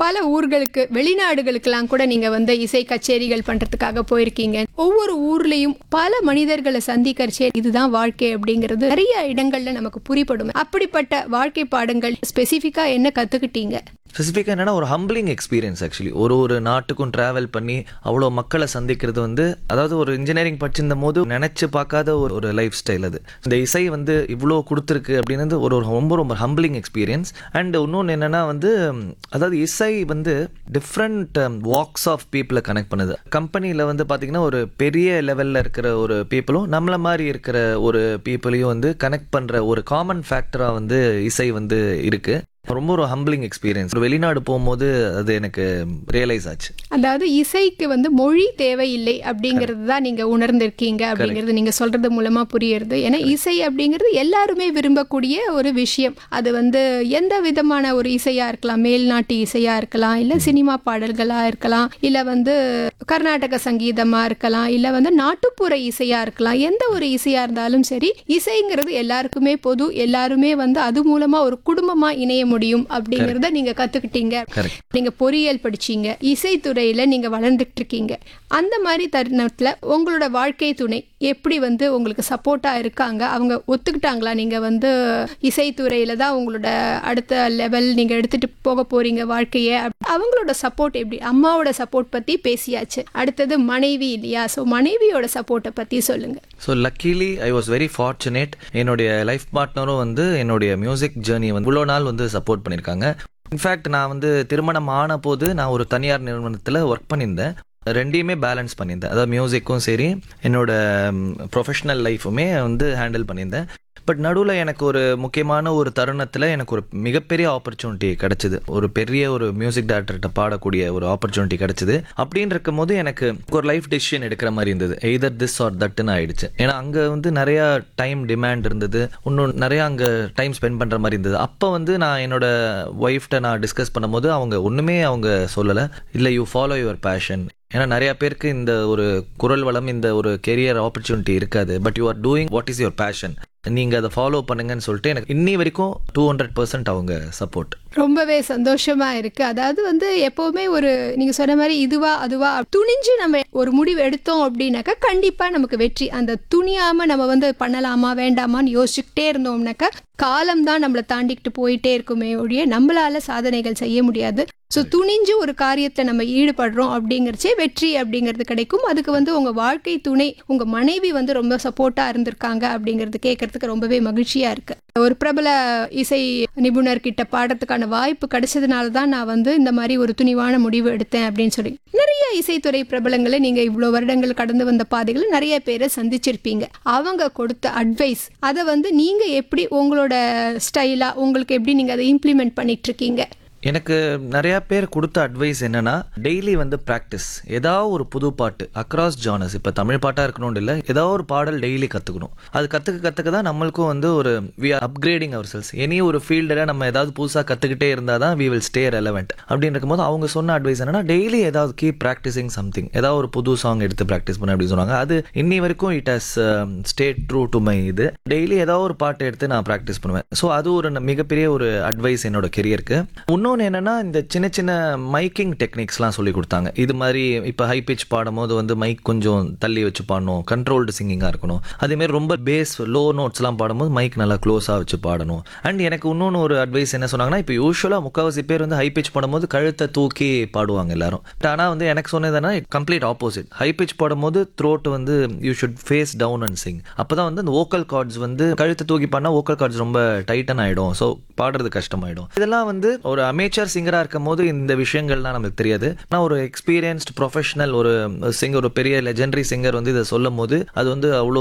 பல ஊர்களுக்கு வெளிநாடுகளுக்கெல்லாம் கூட நீங்க வந்து இசை கச்சேரிகள் பண்றதுக்காக போயிருக்கீங்க ஒவ்வொரு ஊர்லயும் பல மனிதர்களை சந்திக்கிறச்சே இதுதான் வாழ்க்கை அப்படிங்கிறது நிறைய இடங்கள்ல நமக்கு புரிப்படும் அப்படிப்பட்ட வாழ்க்கை பாடங்கள் ஸ்பெசிஃபிக்கா என்ன கத்துக்கிட்டீங்க ஸ்பெசிஃபிக்காக என்னன்னா ஒரு ஹம்பிளிங் எக்ஸ்பீரியன்ஸ் ஆக்சுவலி ஒரு ஒரு நாட்டுக்கும் ட்ராவல் பண்ணி அவ்வளோ மக்களை சந்திக்கிறது வந்து அதாவது ஒரு இன்ஜினியரிங் படிச்சிருந்த போது நினச்சி பார்க்காத ஒரு ஒரு லைஃப் ஸ்டைல் அது இந்த இசை வந்து இவ்வளோ கொடுத்துருக்கு அப்படின்றது ஒரு ஒரு ரொம்ப ரொம்ப ஹம்பிளிங் எக்ஸ்பீரியன்ஸ் அண்ட் இன்னொன்று என்னென்னா வந்து அதாவது இசை வந்து டிஃப்ரெண்ட் வாக்ஸ் ஆஃப் பீப்புளை கனெக்ட் பண்ணுது கம்பெனியில் வந்து பார்த்திங்கன்னா ஒரு பெரிய லெவலில் இருக்கிற ஒரு பீப்புளும் நம்மள மாதிரி இருக்கிற ஒரு பீப்புளையும் வந்து கனெக்ட் பண்ணுற ஒரு காமன் ஃபேக்டராக வந்து இசை வந்து இருக்குது ரொம்ப ஒரு ஹம்பிளிங் எக்ஸ்பீரியன்ஸ் ஒரு வெளிநாடு போகும்போது அது எனக்கு ரியலைஸ் ஆச்சு அதாவது இசைக்கு வந்து மொழி தேவையில்லை அப்படிங்கிறது தான் நீங்க உணர்ந்திருக்கீங்க அப்படிங்கிறது நீங்க சொல்றது மூலமா புரியுறது ஏன்னா இசை அப்படிங்கிறது எல்லாருமே விரும்பக்கூடிய ஒரு விஷயம் அது வந்து எந்த விதமான ஒரு இசையா இருக்கலாம் மேல்நாட்டு இசையா இருக்கலாம் இல்ல சினிமா பாடல்களா இருக்கலாம் இல்ல வந்து கர்நாடக சங்கீதமா இருக்கலாம் இல்ல வந்து நாட்டுப்புற இசையா இருக்கலாம் எந்த ஒரு இசையா இருந்தாலும் சரி இசைங்கிறது எல்லாருக்குமே பொது எல்லாருமே வந்து அது மூலமா ஒரு குடும்பமா இணைய முடியும் அப்படிங்கறத நீங்க கத்துக்கிட்டீங்க கரெக்ட் நீங்க பொறியியல் படிச்சீங்க இசைத்துறையில நீங்க வளர்ந்துட்டு இருக்கீங்க அந்த மாதிரி தருணத்துல உங்களோட வாழ்க்கை துணை எப்படி வந்து உங்களுக்கு சப்போர்ட்டா இருக்காங்க அவங்க ஒத்துக்கிட்டாங்களா நீங்க வந்து இசைத்துறையில தான் உங்களோட அடுத்த லெவல் நீங்க எடுத்துட்டு போக போறீங்க வாழ்க்கைய அப்- அவங்களோட சப்போர்ட் எப்படி அம்மாவோட சப்போர்ட் பத்தி பேசியாச்சு அடுத்தது மனைவி இல்லையா ஸோ மனைவியோட சப்போர்ட்டை பத்தி சொல்லுங்க so luckily I was very fortunate என்னுடைய லைஃப் பார்ட்னரும் வந்து என்னுடைய மியூசிக் ஜேர்னி வந்து இவ்வளோ நாள் வந்து சப்போர்ட் பண்ணியிருக்காங்க இன்ஃபேக்ட் நான் வந்து திருமணம் ஆன போது நான் ஒரு தனியார் நிறுவனத்தில் ஒர்க் பண்ணியிருந்தேன் ரெண்டையுமே பேலன்ஸ் பண்ணியிருந்தேன் அதாவது மியூசிக்கும் சரி என்னோட ப்ரொஃபஷனல் லைஃபுமே வந்து ஹேண்டில் பண்ணியிருந்தேன் பட் நடுவில் எனக்கு ஒரு முக்கியமான ஒரு தருணத்தில் எனக்கு ஒரு மிகப்பெரிய ஆப்பர்ச்சுனிட்டி கிடைச்சிது ஒரு பெரிய ஒரு மியூசிக் டைரக்டர்கிட்ட பாடக்கூடிய ஒரு ஆப்பர்ச்சுனிட்டி கிடைச்சிது அப்படின்னு இருக்கும்போது எனக்கு ஒரு லைஃப் டெசிஷன் எடுக்கிற மாதிரி இருந்தது எய்தர் திஸ் ஆர் தட்டுன்னு ஆயிடுச்சு ஏன்னா அங்கே வந்து நிறையா டைம் டிமாண்ட் இருந்தது இன்னும் நிறையா அங்கே டைம் ஸ்பெண்ட் பண்ணுற மாதிரி இருந்தது அப்போ வந்து நான் என்னோட ஒய்ஃப்ட்ட நான் டிஸ்கஸ் பண்ணும்போது அவங்க ஒன்றுமே அவங்க சொல்லலை இல்லை யூ ஃபாலோ யுவர் பேஷன் ஏன்னா நிறைய பேருக்கு இந்த ஒரு குரல் வளம் இந்த ஒரு கெரியர் ஆப்பர்ச்சுனிட்டி இருக்காது but you are doing what is your passion நீங்கள் அதை ஃபாலோ பண்ணுங்கன்னு சொல்லிட்டு எனக்கு இன்னி வரைக்கும் டூ ஹண்ட்ரட் பர்சன்ட் அவங்க சப்போர்ட் ரொம்பவே சந்தோஷமா இருக்கு அதாவது வந்து எப்பவுமே ஒரு நீங்க சொன்ன மாதிரி இதுவா அதுவா துணிஞ்சு நம்ம ஒரு முடிவு எடுத்தோம் அப்படின்னாக்கா கண்டிப்பா நமக்கு வெற்றி அந்த துணியாம நம்ம வந்து பண்ணலாமா வேண்டாமான்னு யோசிச்சுக்கிட்டே இருந்தோம்னாக்கா காலம் தான் நம்மளை தாண்டிக்கிட்டு போயிட்டே இருக்குமே ஒழிய நம்மளால சாதனைகள் செய்ய முடியாது ஸோ துணிஞ்சு ஒரு காரியத்தை நம்ம ஈடுபடுறோம் அப்படிங்கிறச்சே வெற்றி அப்படிங்கிறது கிடைக்கும் அதுக்கு வந்து உங்க வாழ்க்கை துணை உங்க மனைவி வந்து ரொம்ப சப்போர்ட்டா இருந்திருக்காங்க அப்படிங்கிறது கேட்கறதுக்கு ரொம்பவே மகிழ்ச்சியா இருக்கு ஒரு பிரபல இசை நிபுணர் கிட்ட பாடத்துக்கான வாய்ப்பு கிடைச்சதுனால தான் நான் வந்து இந்த மாதிரி ஒரு துணிவான முடிவு எடுத்தேன் அப்படின்னு சொல்லி நிறைய இசைத்துறை பிரபலங்களை நீங்க இவ்வளோ வருடங்கள் கடந்து வந்த பாதைகளை நிறைய பேரை சந்திச்சிருப்பீங்க அவங்க கொடுத்த அட்வைஸ் அதை வந்து நீங்க எப்படி உங்களோட ஸ்டைலா உங்களுக்கு எப்படி நீங்க அதை இம்ப்ளிமெண்ட் பண்ணிட்டு இருக்கீங்க எனக்கு நிறைய பேர் கொடுத்த அட்வைஸ் என்னன்னா டெய்லி வந்து ப்ராக்டிஸ் ஏதாவது ஒரு புது பாட்டு அக்ராஸ் ஜானஸ் இப்போ தமிழ் பாட்டாக இருக்கணும்னு இல்லை ஏதாவது ஒரு பாடல் டெய்லி கற்றுக்கணும் அது கற்றுக்க கற்றுக்க தான் நம்மளுக்கும் வந்து ஒரு we are upgrading ourselves any ஒரு ஃபீல்டில் நம்ம ஏதாவது புதுசாக கற்றுக்கிட்டே இருந்தால் தான் வி வில் ஸ்டே ரெலவெண்ட் அப்படின்னு இருக்கும்போது அவங்க சொன்ன அட்வைஸ் என்னன்னா டெய்லி ஏதாவது கீப் ப்ராக்டிசிங் சம்திங் ஏதாவது ஒரு புது சாங் எடுத்து ப்ராக்டிஸ் பண்ண அப்படின்னு சொன்னாங்க அது இன்னி வரைக்கும் it has stayed true to my இது டெய்லி ஏதாவது ஒரு பாட்டு எடுத்து நான் ப்ராக்டிஸ் பண்ணுவேன் ஸோ அது ஒரு ந- மிகப்பெரிய ஒரு அட்வைஸ் என்னோட கெரியருக்கு இன்னொன்று என்னன்னா இந்த சின்ன சின்ன மைக்கிங் டெக்னிக்ஸ்லாம் சொல்லி கொடுத்தாங்க இது மாதிரி இப்போ ஹை பிச் பாடும்போது வந்து மைக் கொஞ்சம் தள்ளி வச்சு பாடணும் கண்ட்ரோல்டு சிங்கிங்காக இருக்கணும் அதேமாரி ரொம்ப பேஸ் லோ நோட்ஸ்லாம் பாடும்போது மைக் நல்லா க்ளோஸாக வச்சு பாடணும் அண்ட் எனக்கு இன்னொன்று ஒரு அட்வைஸ் என்ன சொன்னாங்கன்னா இப்போ யூஸ்வலாக முக்கால்வாசி பேர் வந்து ஹை பிச் பாடும்போது கழுத்தை தூக்கி பாடுவாங்க எல்லாரும் ஆனால் வந்து எனக்கு சொன்னதுன்னா கம்ப்ளீட் ஆப்போசிட் ஹை பிச் பாடும்போது த்ரோட் வந்து you should face down and sing அப்போ தான் வந்து அந்த வோக்கல் கார்ட்ஸ் வந்து கழுத்தை தூக்கி பாடினா வோக்கல் கார்ட்ஸ் ரொம்ப டைட்டன் ஆகிடும் ஸோ பாடுறது கஷ்டமாயிடும் இதெல்லாம் வந்து ஒரு அமேச்சர் சிங்கராக இருக்கும் போது இந்த விஷயங்கள்லாம் நமக்கு தெரியாது ஆனால் ஒரு எக்ஸ்பீரியன்ஸ்ட் ப்ரொஃபஷனல் ஒரு சிங்கர் ஒரு பெரிய லெஜெண்டரி சிங்கர் வந்து இதை சொல்லும் போது அது வந்து அவ்வளோ